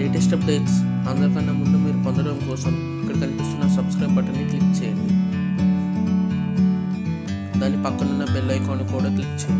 Latest updates అందరికన్నా ముందు మీరు పొందడం కోసం ఇక్కడ కనిపిస్తున్న సబ్స్క్రైబ్ బటన్ని క్లిక్ చేయండి దాని పక్కనున్న బెల్ ఐకాన్ కూడా క్లిక్ చేయండి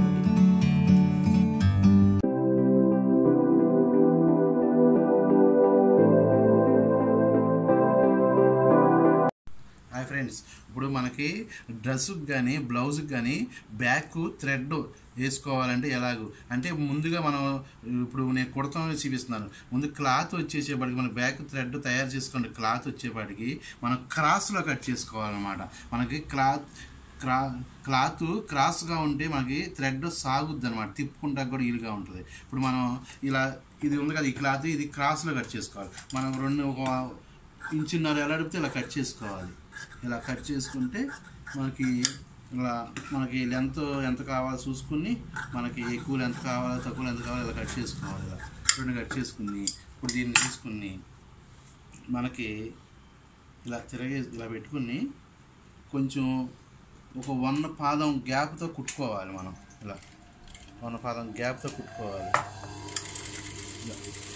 హాయ్ ఫ్రెండ్స్ ఇప్పుడు మనకి డ్రెస్సుకి కానీ బ్లౌజ్కి కానీ బ్యాక్ థ్రెడ్ వేసుకోవాలంటే ఎలాగూ అంటే ముందుగా మనం ఇప్పుడు నేను కుడతామని చూపిస్తున్నాను ముందు క్లాత్ వచ్చేసేపాటికి మన బ్యాక్ థ్రెడ్ తయారు చేసుకోండి క్లాత్ వచ్చేపాటికి మనం క్రాస్లో కట్ చేసుకోవాలన్నమాట మనకి క్లాత్ క్రా క్లాత్ క్రాస్గా ఉంటే మనకి థ్రెడ్ సాగుద్ది అనమాట తిప్పుకుంటా కూడా ఈలుగా ఉంటుంది ఇప్పుడు మనం ఇలా ఇది ఉంది కదా ఈ క్లాత్ ఇది క్రాస్లో కట్ చేసుకోవాలి మనం రెండు ఒక ఇంచున్నర ఎలాడితే ఇలా కట్ చేసుకోవాలి ఇలా కట్ చేసుకుంటే మనకి ఇలా మనకి లెంత్ ఎంత కావాలో చూసుకుని మనకి ఎక్కువ లెంత్ కావాలో తక్కువ లెంత్ కావాలో ఇలా కట్ చేసుకోవాలి ఇలా రెండు కట్ చేసుకుని ఇప్పుడు దీన్ని తీసుకుని మనకి ఇలా తిరగే ఇలా పెట్టుకుని కొంచెం ఒక వన్ పాదం గ్యాప్తో కుట్టుకోవాలి మనం ఇలా వన్ పాదం గ్యాప్తో కుట్టుకోవాలి ఇలా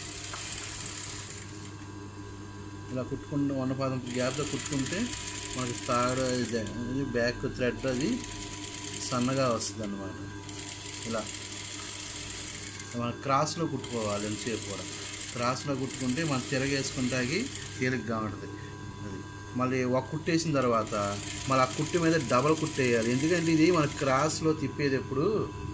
ఇలా కుట్టుకుంటూ వన్ పాదం గ్యాప్తో కుట్టుకుంటే మనకి తాడు ఇది బ్యాక్ థ్రెడ్ అది సన్నగా వస్తుంది అనమాట ఇలా మన క్రాస్లో కుట్టుకోవాలి ఎంతసేపు కూడా క్రాస్లో కుట్టుకుంటే మనం తిరగేసుకుంటాకి తేలిగ్గా ఉంటుంది అది మళ్ళీ ఒక కుట్టేసిన తర్వాత మళ్ళీ ఆ కుట్టు మీద డబల్ కుట్టేయాలి ఎందుకంటే ఇది మన క్రాస్లో తిప్పేది ఎప్పుడు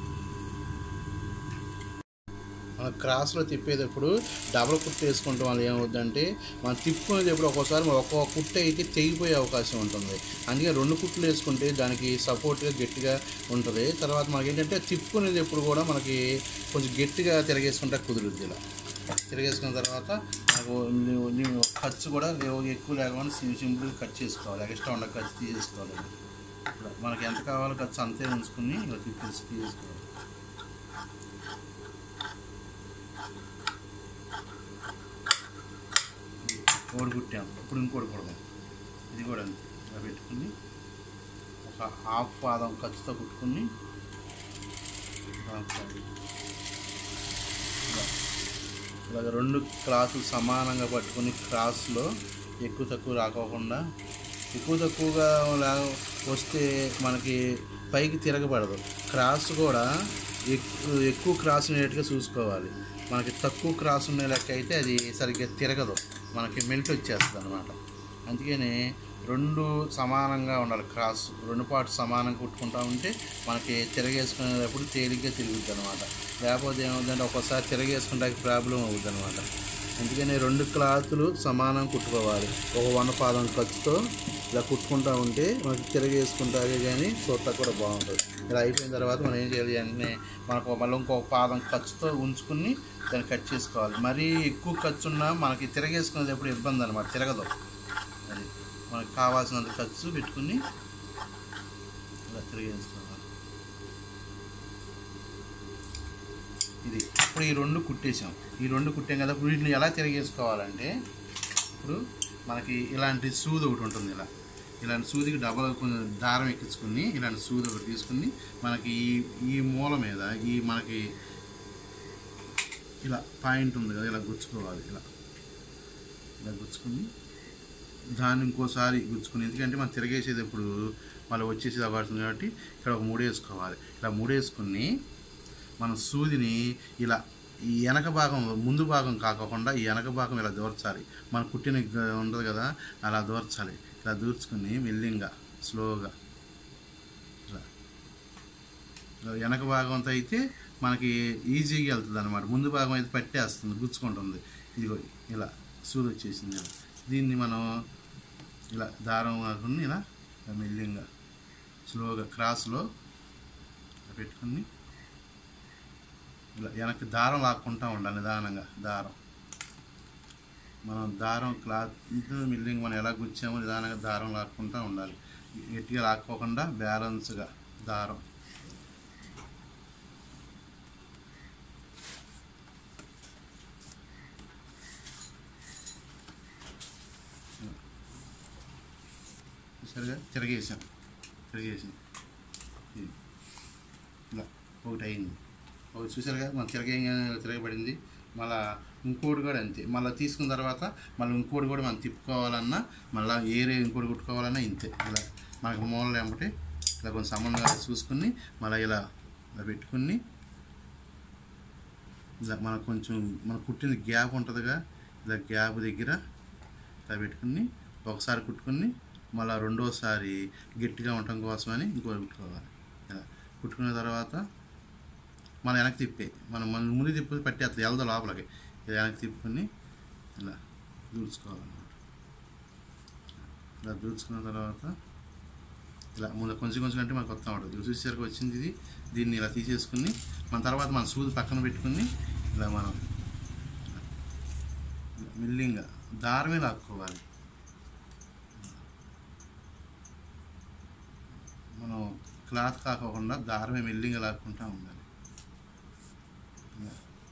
మన క్రాస్లో తిప్పేటప్పుడు డబల్ కుట్టు వేసుకుంటాం వల్ల ఏమవుతుందంటే మనం తిప్పుకునేటప్పుడు ఒక్కోసారి ఒక్కో కుట్టు అయితే తెగిపోయే అవకాశం ఉంటుంది అందుకే రెండు కుట్లు వేసుకుంటే దానికి సపోర్ట్గా గట్టిగా ఉంటుంది తర్వాత మనకి ఏంటంటే తిప్పుకునేటప్పుడు కూడా మనకి కొంచెం గట్టిగా తిరగేసుకుంటే కుదురుద్ది ఇలా తిరగేసుకున్న తర్వాత నాకు ని- ని- ఖర్చు కూడా ఏ- ఎక్కువ లేకుండా sim- సింపుల్గా కట్ చేసుకోవాలి ఎక్స్ట్రా ఉండ ఖర్చు తీసేసుకోవాలి ఇలా మనకి ఎంత కావాలో ఖర్చు అంతే ఉంచుకుని ఇలా తిప్పేసి తీసుకోవాలి కోడి కుట్టాము ఇప్పుడు ఇంకోటి కుడదాం ఇది కూడా అంతే ఇలా పెట్టుకుని ఒక హాఫ్ పాదం ఖర్చుతో కుట్టుకుని హాఫ్ పాదం. ఇలా. ఇలాగ రెండు క్లాసులు సమానంగా పట్టుకుని క్రాస్లో ఎక్కువ తక్కువ రాకోకుండా ఎక్కువ తక్కువగా లా- వస్తే మనకి పైకి తిరగబడదు క్రాస్ కూడా ఎక్కువ ఎక్కువ క్రాస్ ఉండేట్టుగా చూసుకోవాలి మనకి తక్కువ క్రాస్ ఉండే లెక్క అయితే అది సరిగ్గా తిరగదు మనకి మెల్ట్ వచ్చేస్తుంది అనమాట అందుకని రెండు సమానంగా ఉండాలి క్రాస్ రెండు పార్ట్స్ సమానంగా కుట్టుకుంటా ఉంటే మనకి తిరగేసుకునేటప్పుడు తేలిగ్గా తిరుగుద్ది అనమాట లేకపోతే ఏమవుతుందంటే ఒక్కోసారి తిరగేసుకుంటే ప్రాబ్లం అవుతుంది అనమాట అందుకని రెండు క్లాతులు సమానం కుట్టుకోవాలి ఒక వన్ పాదం ఖర్చుతో ఇలా కుట్టుకుంటా ఉంటే మనకి తిరగేసుకుంటాగే కానీ చూడటం కూడా బాగుంటుంది ఇలా అయిపోయిన తర్వాత మనం ఏం చేయాలి వెంటనే మనకు మళ్ళీ ఇంకొక పాదం ఖర్చుతో ఉంచుకుని దాన్ని కట్ చేసుకోవాలి మరీ ఎక్కువ ఖర్చు ఉన్నా మనకి తిరగేసుకునేటప్పుడు ఇబ్బంది అనమాట తిరగదు అది మనకు కావాల్సినంత ఖర్చు పెట్టుకుని ఇలా తిరిగేసుకోవాలి ఇది ఇప్పుడు ఈ రెండు కుట్టేసాం ఈ రెండు కుట్టాం కదా ఇప్పుడు వీటిని ఎలా తిరిగేసుకోవాలంటే ఇప్పుడు మనకి ఇలాంటి సూది ఒకటి ఉంటుంది ఇలా ఇలాంటి సూదికి డబల్ కొంచెం దారం ఎక్కించుకుని ఇలాంటి సూది ఒకటి తీసుకుని మనకి ఈ ఈ మూల మీద ఈ మనకి ఇలా పాయింట్ ఉంది కదా ఇలా గుచ్చుకోవాలి ఇలా ఇలా గుచ్చుకుని దాన్ని ఇంకోసారి గుచ్చుకుని ఎందుకంటే మనం తిరగేసేటప్పుడు మళ్ళీ వచ్చేసి పడుతుంది కాబట్టి ఇక్కడ ఒక మూడేసుకోవాలి ఇలా మూడేసుకుని మనం సూదిని ఇలా ఈ వెనక భాగం ముందు భాగం కాకుండా ఈ వెనక భాగం ఇలా దూర్చాలి మన కుట్టిన గ- ఉండదు కదా అలా దూర్చాలి ఇలా దూర్చుకుని మెల్లింగా స్లోగా ఇలా ఇలా వెనక భాగం అంతా అయితే మనకి ఈజీగా వెళ్తుంది అనమాట ముందు భాగం అయితే పట్టేస్తుంది గుచ్చుకుంటుంది ఇదిగో ఇలా సూది వచ్చేసింది ఇలా దీన్ని మనం ఇలా దారం కాకుండా ఇలా ఇలా మెల్లింగా స్లోగా క్రాస్లో పెట్టుకుని ఇలా వెనక్కి దారం లాక్కుంటా ఉండాలి నిదానంగా దారం మనం దారం క్లాత్ మిల్లింగ్ మనం ఎలా గుచ్చామో నిదానంగా దారం లాక్కుంటా ఉండాలి గట్టిగా లాక్కోకుండా బ్యాలెన్స్గా దారం సరిగా తిరగేసాం తిరగేసాం ఇది. ఇలా ఒకటి అయింది ఒకటి చూసారుగా మన తిరగ తిరగబడింది మళ్ళా ఇంకోటి కూడా అంతే మళ్ళీ తీసుకున్న తర్వాత మళ్ళీ ఇంకోటి కూడా మనం తిప్పుకోవాలన్నా మళ్ళీ ఏరే ఇంకోటి కుట్టుకోవాలన్నా ఇంతే ఇలా మనకు మూలలో ఏమంటే ఇలా కొంచెం సంబంధంగా చూసుకుని మళ్ళీ ఇలా ఇలా పెట్టుకుని ఇలా మనకు కొంచెం మన కుట్టిన గ్యాప్ ఉంటుందిగా ఇలా గ్యాప్ దగ్గర ఇలా పెట్టుకుని ఒకసారి కుట్టుకుని మళ్ళీ రెండోసారి గట్టిగా ఉండటం కోసమని ఇంకోటి కుట్టుకోవాలి ఇలా కుట్టుకున్న తర్వాత మనం వెనక్కి తిప్పే మనం మన ముందు తిప్పి పట్టి అట్లా వెళ్దా లోపలికి ఇలా వెనక్కి తిప్పుకొని ఇలా దూర్చుకోవాలన్నమాట ఇలా దూర్చుకున్న తర్వాత ఇలా ముందు కొంచెం కొంచెం అంటే మనకు కొత్త ఉంటుంది చూసేసరికి వచ్చింది ఇది దీన్ని ఇలా తీసేసుకుని మన తర్వాత మన సూది పక్కన పెట్టుకుని ఇలా మనం ఇలా మిల్లింగా దారమే లాక్కోవాలి మనం క్లాత్ కాకోకుండా దారమే మెల్లింగా లాక్కుంటూ ఉండాలి ఇలా.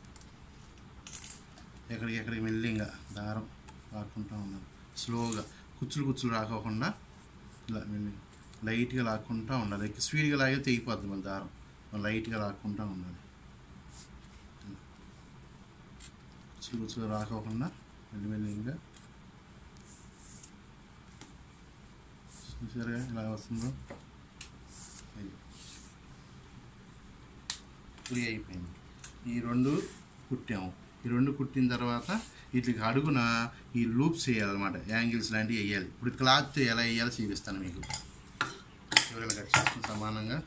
ఎక్కడికి ఎక్కడికి మెల్లింగా దారం లాక్కుంటూ ఉండాలి స్లోగా కుచ్చులు కుచ్చులు రాకోకుండా ఇలా మెల్లింగా లైట్గా లాక్కుంటూ ఉండాలి ఎక్కువ స్పీడ్గా లాగే తెగిపోద్ది మన దారం మనం లైట్గా లాక్కుంటూ ఉండాలి కుచ్చులు కుచ్చులు రాకోకుండా మెల్లి మెల్లిగా చూసారుగా ఇలా వస్తుందో అది. ఫ్రీ అయిపోయింది ఈ రెండు కుట్టాము ఈ రెండు కుట్టిన తర్వాత వీటికి అడుగున ఈ లూప్స్ వేయాలన్నమాట యాంగిల్స్ లాంటివి వేయాలి ఇప్పుడు క్లాత్ ఎలా వేయాలో చూపిస్తాను మీకు చివరిగా కట్ చేసుకుని సమానంగా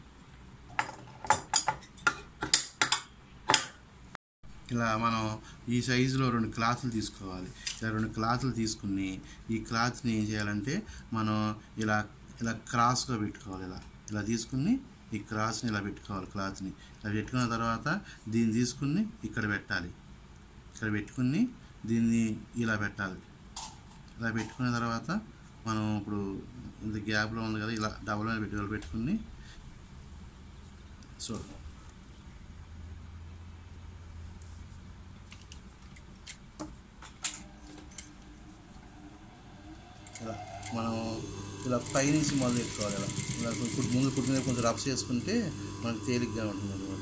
ఇలా మనం ఈ సైజులో రెండు క్లాతులు తీసుకోవాలి ఇలా రెండు క్లాతులు తీసుకుని ఈ క్లాత్ని ఏం చేయాలంటే మనం ఇలా ఇలా క్రాస్గా పెట్టుకోవాలి ఇలా ఇలా తీసుకుని ఈ క్రాస్ని ఇలా పెట్టుకోవాలి క్లాత్ని ఇలా పెట్టుకున్న తర్వాత దీన్ని తీసుకుని ఇక్కడ పెట్టాలి ఇక్కడ పెట్టుకుని దీన్ని ఇలా పెట్టాలి ఇలా పెట్టుకున్న తర్వాత మనం ఇప్పుడు ఇంత గ్యాప్లో ఉంది కదా ఇలా డబుల్ మీద పెట్టుకోవాలి పెట్టుకుని సో ఇలా మనం ఇలా పైనుంచి మొదలు పెట్టుకోవాలి ఇలా ఇలా కొంచెం ముందు కుట్టిన కొంచెం రఫ్ చేసుకుంటే మనకు తేలిగ్గా ఉంటుంది అనమాట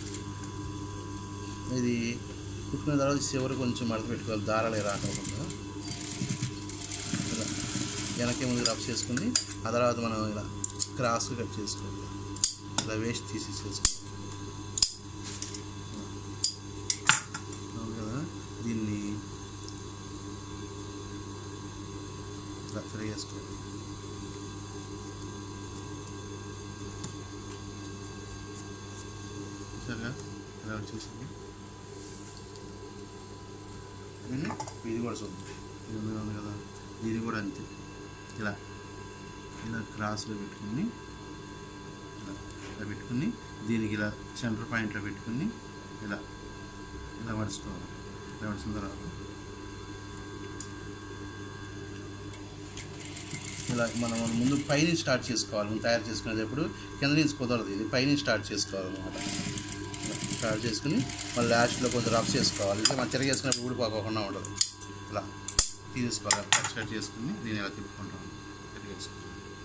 ఇది కుట్టిన తర్వాత చివరి కొంచెం మడత పెట్టుకోవాలి దారాలు రాకుండా ఇలా వెనకే ముందు రఫ్ చేసుకుని ఆ తర్వాత మనం ఇలా క్రాస్ కట్ చేసుకోవాలి ఇలా వేస్ట్ తీసేసుకోవాలి అవును కదా దీన్ని ఇలా తిరిగేసుకోవాలి చూసారుగా ఇలా వచ్చేసింది ఇవన్నీ ఇది కూడా చూద్దాం ఇది ఉంది ఉంది కదా ఇది కూడా అంతే ఇలా ఇలా క్రాస్లో పెట్టుకుని ఇలా ఇలా పెట్టుకుని దీనికి ఇలా సెంటర్ పాయింట్లో పెట్టుకుని ఇలా ఇలా మడుచుకోవాలి ఇలా మడిచిన తర్వాత ఇలా మనం ముందు పైన స్టార్ట్ చేసుకోవాలి మనం తయారు చేసుకునేటప్పుడు కింద నుంచి కుదరదు ఇది పైన స్టార్ట్ చేసుకోవాలన్నమాట ఇలా స్టార్ట్ చేసుకుని మళ్ళీ లాస్ట్లో కొంచెం రఫ్ చేసుకోవాలి ఇది మనం తిరగేసుకున్నప్పుడు ఊడిపోకుండా ఉండదు ఇలా తీసేసుకోవాలి కట్ కట్ చేసుకుని దీన్ని ఇలా తిప్పుకుంటాం తిరిగేసుకుంటాం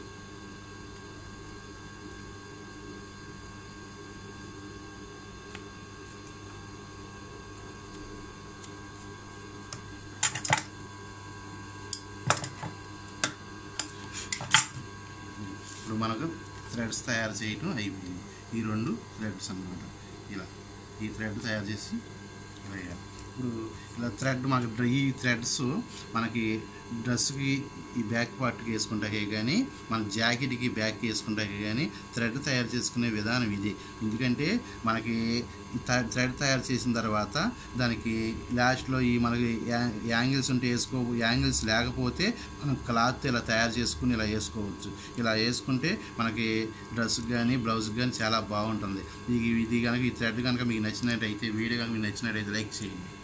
ఇప్పుడు మనకు థ్రెడ్స్ తయారు చేయటం అయిపోయింది ఈ రెండు థ్రెడ్స్ అన్నమాట ఇలా ఈ థ్రెడ్ తయారు చేసి ఇలా వేయాలి ఇప్పుడు ఇలా థ్రెడ్ మనకి డ్ర- ఈ థ్రెడ్స్ మనకి డ్రెస్కి ఈ బ్యాక్ పార్ట్కి వేసుకుంటాకే కానీ మన జాకెట్కి బ్యాక్ వేసుకుంటాకే కానీ థ్రెడ్ తయారు చేసుకునే విధానం ఇది ఎందుకంటే మనకి థ- థ్రెడ్ తయారు చేసిన తర్వాత దానికి లాస్ట్లో ఈ మనకి యా- యాంగిల్స్ ఉంటే వేసుకో యాంగిల్స్ లేకపోతే మనం క్లాత్ ఇలా తయారు చేసుకుని ఇలా వేసుకోవచ్చు ఇలా వేసుకుంటే మనకి డ్రెస్కి కానీ బ్లౌజ్కి కానీ చాలా బాగుంటుంది ఇది ఇది కనుక ఈ థ్రెడ్ కనుక మీకు నచ్చినట్టయితే వీడియో కనుక మీకు నచ్చినట్టయితే లైక్ చేయండి